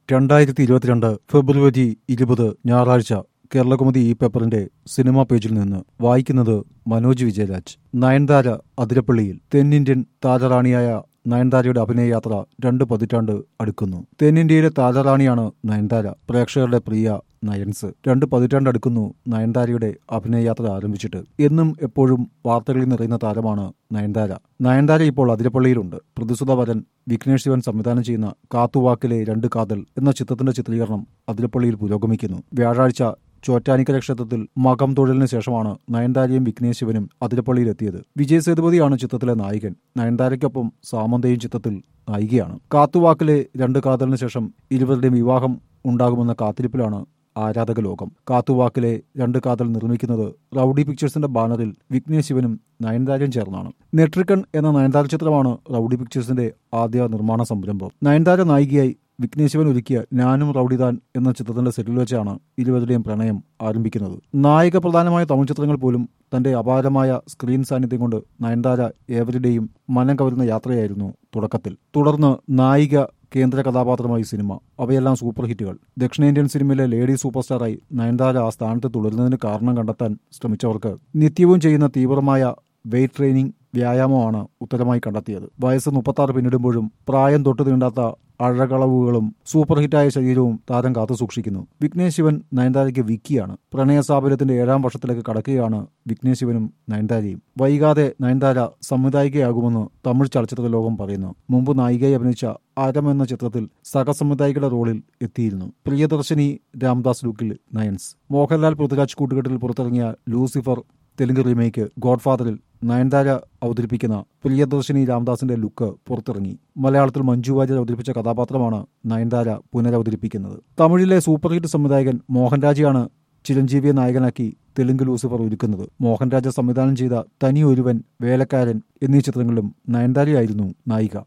രണ്ടായിരത്തി ഇരുപത്തിരണ്ട് ഫെബ്രുവരി ഇരുപത് ഞായറാഴ്ച കേരളകൗമുദി ഈ പേപ്പറിന്റെ സിനിമാ പേജിൽ നിന്ന് വായിക്കുന്നത് മനോജ് വിജയരാജ് നയൻതാര അതിരപ്പള്ളിയിൽ തെന്നിന്ത്യൻ താരറാണിയായ നയൻതാരയുടെ അഭിനയയാത്ര രണ്ട് പതിറ്റാണ്ട് അടുക്കുന്നു തെന്നിന്ത്യയിലെ താരറാണിയാണ് നയൻതാര പ്രേക്ഷകരുടെ പ്രിയ നയൻസ് രണ്ട് പതിറ്റാണ്ട് അടുക്കുന്നു നയൻതാരയുടെ അഭിനയയാത്ര ആരംഭിച്ചിട്ട് എന്നും എപ്പോഴും വാർത്തകളിൽ നിറയുന്ന താരമാണ് നയൻതാര നയൻതാര ഇപ്പോൾ അതിരപ്പള്ളിയിലുണ്ട് പ്രതിസുത വരൻ വിഘ്നേഷ് ശിവൻ സംവിധാനം ചെയ്യുന്ന കാത്തുവാക്കിലെ രണ്ട് കാതൽ എന്ന ചിത്രത്തിന്റെ ചിത്രീകരണം അതിരപ്പള്ളിയിൽ പുരോഗമിക്കുന്നു വ്യാഴാഴ്ച ചോറ്റാനിക്കര ക്ഷേത്രത്തിൽ മകം തൊഴിലിന് ശേഷമാണ് നയൻതാരയും വിഘ്നേഷ് ശിവനും അതിരപ്പള്ളിയിലെത്തിയത് വിജയ് സേതുപതിയാണ് ചിത്രത്തിലെ നായകൻ നയൻതാരയ്ക്കൊപ്പം സാമന്തയും ചിത്രത്തിൽ നായികയാണ് കാത്തുവാക്കിലെ രണ്ട് കാതലിന് ശേഷം ഇരുവരുടെയും വിവാഹം ഉണ്ടാകുമെന്ന കാത്തിരിപ്പിലാണ് ആരാധക ലോകം കാത്തുവാക്കിലെ രണ്ട് കാതൽ നിർമ്മിക്കുന്നത് റൌഡി പിക്ചേഴ്സിന്റെ ബാനറിൽ വിഘ്നേഷ് ശിവനും നയൻതാരയും ചേർന്നാണ് നെട്രിക്കൺ എന്ന നയൻതാര ചിത്രമാണ് റൌഡി പിക്ചേഴ്സിന്റെ ആദ്യ നിർമ്മാണ സംരംഭം നയൻതാര നായികയായി വിഘ്നേശ് ശിവൻ ഒരുക്കിയ ഞാനും റൌഡിതാൻ എന്ന ചിത്രത്തിന്റെ സെറ്റിൽ വെച്ചാണ് ഇരുവരുടെയും പ്രണയം ആരംഭിക്കുന്നത് നായിക പ്രധാനമായ തമിഴ് ചിത്രങ്ങൾ പോലും തന്റെ അപാരമായ സ്ക്രീൻ സാന്നിധ്യം കൊണ്ട് നയൻതാര ഏവരുടെയും മനം കവരുന്ന യാത്രയായിരുന്നു തുടക്കത്തിൽ തുടർന്ന് നായിക കേന്ദ്ര കഥാപാത്രമായി സിനിമ അവയെല്ലാം സൂപ്പർ ഹിറ്റുകൾ ദക്ഷിണേന്ത്യൻ സിനിമയിലെ ലേഡി സൂപ്പർ സ്റ്റാറായി നയൻതാര ആ സ്ഥാനത്ത് തുടരുന്നതിന് കാരണം കണ്ടെത്താൻ ശ്രമിച്ചവർക്ക് നിത്യവും ചെയ്യുന്ന തീവ്രമായ വെയ്റ്റ് ട്രെയിനിങ് വ്യായാമമാണ് ഉത്തരമായി കണ്ടെത്തിയത് വയസ്സ് മുപ്പത്താറ് പിന്നിടുമ്പോഴും പ്രായം തൊട്ട് തീണ്ടാത്ത അഴകളവുകളും സൂപ്പർ ഹിറ്റായ ശരീരവും താരം കാത്തു സൂക്ഷിക്കുന്നു വിഘ്നേഷ് ശിവൻ നയൻതാരയ്ക്ക് വിക്കിയാണ് പ്രണയസാബല്യത്തിന്റെ ഏഴാം വർഷത്തിലേക്ക് കടക്കുകയാണ് വിഘ്നേഷ് ശിവനും നയൻതാരയും വൈകാതെ നയൻതാര സംവിധായികയാകുമെന്ന് തമിഴ് ചലച്ചിത്ര ലോകം പറയുന്നു മുമ്പ് നായികയെ അഭിനയിച്ച അരം എന്ന ചിത്രത്തിൽ സഹസംവിധായികയുടെ റോളിൽ എത്തിയിരുന്നു പ്രിയദർശിനി രാംദാസ് ലുക്കിൽ നയൻസ് മോഹൻലാൽ പൃഥ്വിരാജ് കൂട്ടുകെട്ടിൽ പുറത്തിറങ്ങിയ ലൂസിഫർ തെലുങ്ക് റീമേക്ക് ഗോഡ്ഫാദറിൽ നയൻതാര അവതരിപ്പിക്കുന്ന പ്രിയദർശിനി രാംദാസിന്റെ ലുക്ക് പുറത്തിറങ്ങി മലയാളത്തിൽ മഞ്ജു വാര്യർ അവതരിപ്പിച്ച കഥാപാത്രമാണ് നയൻതാര പുനരവതരിപ്പിക്കുന്നത് തമിഴിലെ സൂപ്പർ ഹിറ്റ് സംവിധായകൻ മോഹൻരാജയാണ് ചിരഞ്ജീവിയെ നായകനാക്കി തെലുങ്ക് ലൂസിഫർ ഒരുക്കുന്നത് മോഹൻരാജ സംവിധാനം ചെയ്ത തനി ഒരുവൻ വേലക്കാരൻ എന്നീ ചിത്രങ്ങളിലും നയൻതാരയായിരുന്നു നായിക